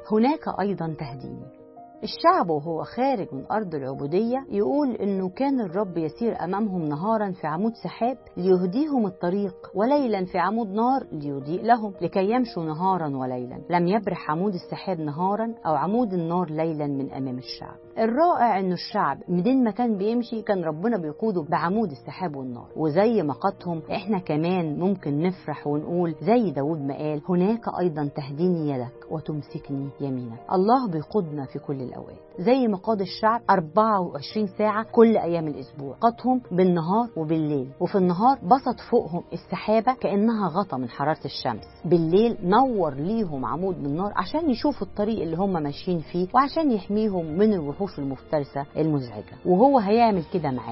هناك أيضا تهديني الشعب وهو خارج من أرض العبودية يقول إنه كان الرب يسير أمامهم نهارا في عمود سحاب ليهديهم الطريق وليلا في عمود نار ليضيء لهم لكي يمشوا نهارا وليلا لم يبرح عمود السحاب نهارا أو عمود النار ليلا من أمام الشعب الرائع إنه الشعب منين ما كان بيمشي كان ربنا بيقوده بعمود السحاب والنار وزي ما قادهم إحنا كمان ممكن نفرح ونقول زي داود ما قال هناك أيضا تهديني يدك وتمسكني يمينك الله بيقودنا في كل الأوقات زي ما قاد الشعب 24 ساعة كل أيام الأسبوع قادهم بالنهار وبالليل وفي النهار بسط فوقهم السحابة كأنها غطا من حرارة الشمس بالليل نور ليهم عمود من نار عشان يشوفوا الطريق اللي هم ماشيين فيه وعشان يحميهم من الوحوش المفترسة المزعجة وهو هيعمل كده معانا